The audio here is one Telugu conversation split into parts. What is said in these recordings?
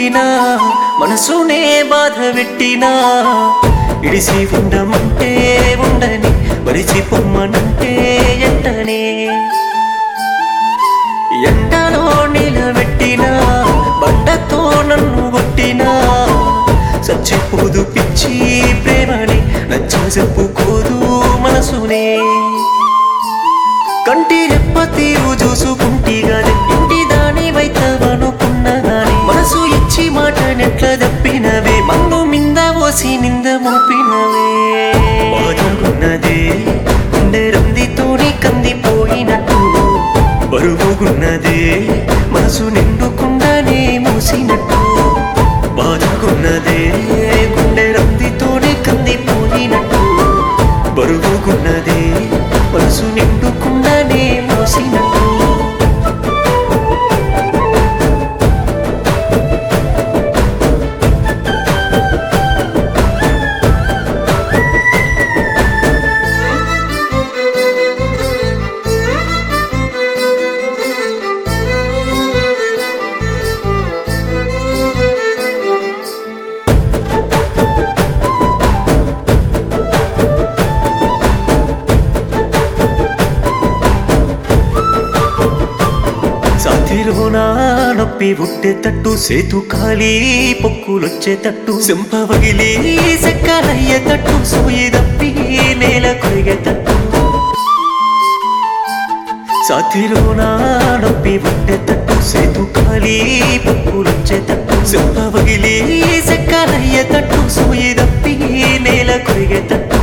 పెట్టినా మనసునే బాధ పెట్టినా ఇడిసి ఉండమంటే ఉండని మరిచి పొమ్మనంటే ఎంటనే ఎండలో నిలబెట్టినా బండతో నన్ను కొట్టినా చచ్చిపోదు పిచ్చి ప్రేమని నచ్చ చెప్పుకోదు మనసునే కంటి రెప్ప తీరు చూసుకుంటి గాని ఇంటి దాని వైతవనుకున్నా గాని మనసు ఇచ్చి మాట నెట్ల తప్పినవే మన్ను మింద ఓసి నింద మోపినవే బాధగున్నదే గుండె రందితోని కందిపోయినట్టు బరువుగున్నదే మనసు నిండుకుండానే మూసినట్టు బాధగున్నదే గుండె రందితోనే కందిపోయినట్టు బరువుగున్నదే మనసు నిండుకుండానే మోసినట్టు సాధిలోనా నొప్పి పుట్టేటట్టు సేతు ఖాళీ పొక్కులొచ్చేటట్టు సింపవగిలి సెక్కలయ్యేటట్టు సూయి తప్పి నేల కొరిగేటట్టు సాధిలోనా నొప్పి పుట్టేటట్టు సేతు ఖాళీ పొక్కులొచ్చేటట్టు సింపవగిలి సెక్కలయ్యేటట్టు సూయి తప్పి నేల కొరిగేటట్టు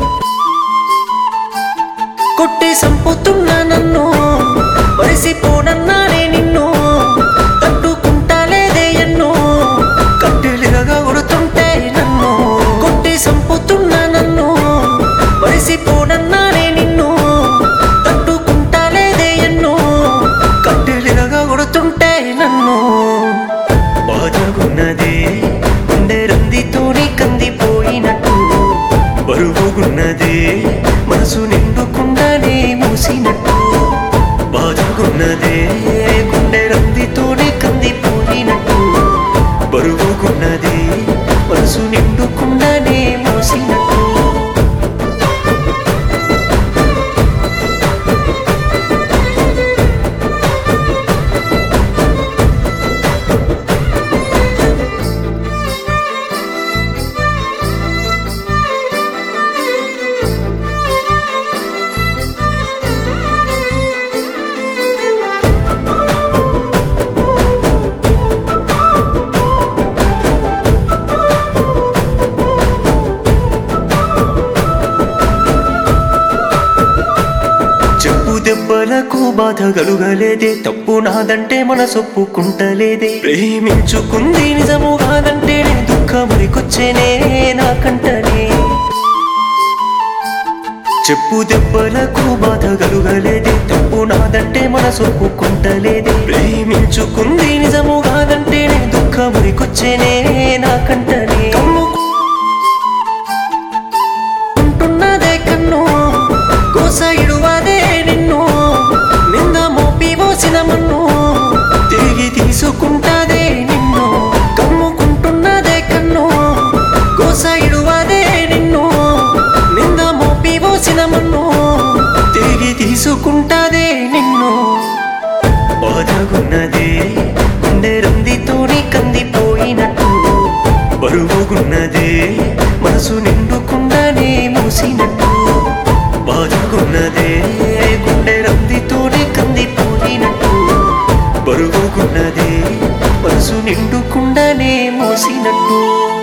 కొట్టి సంపుతున్నా నన్ను మరిసిపోనన్నానే నిన్ను తట్టుకుంటా లేదే ఎన్నో కట్టెలుగా కొడుతుంటే నన్ను కొట్టి సంపుతున్నా నన్ను మరిసిపోనన్నానే నిన్ను తట్టుకుంటా లేదే ఎన్నో కట్టెలుగా కొడుతుంటే నన్ను బాధగున్నదే గుండె రందితోని కందిపోయినట్టు బరువుగున్నదే మనసు నిండుకుండానే మూసినట్టు బాధగున్నదే గుండె రందితోనే కందిపోయినట్టు బరువుగున్నదే మనసు నిండుకుండానే మూసినట్టు చెప్పు దెబ్బలకు బాధ కలుగలేదే తప్పు నాదంటే మనసొప్పుకుంటలేదే ప్రేమించుకుంది నిజము కాదంటేనే దుఃఖమురికొచ్చేనే నాకంటనే చెప్పు దెబ్బలకు బాధ కలుగలేదే తప్పు నాదంటే మనసొప్పుకుంటలేదే ప్రేమించుకుంది నిజము కాదంటేనే దుఃఖమురికొచ్చేనే నాకంటనే ఉంటున్నదే కన్ను కోస ఇడువదే నిన్ను నింద మోపి మోసిన మన్ను తిరిగి తీసుకుంటాదే నిన్ను కమ్ముకుంటున్నదే కన్ను కోస ఇడువదే నిన్ను నింద మోపి మోసిన మన్ను తిరిగి తీసుకుంటాదే నిన్ను బాధగున్నదే గుండె రందితోని కందిపోయినట్టు బరువుగున్నదే మనసు నిండుకుండానే మూసినట్టు బాధగున్నదే గుండె రందితోనే కందిపోయినట్టు బరువుగున్నదే మనసు నిండుకుండానే మోసినట్టు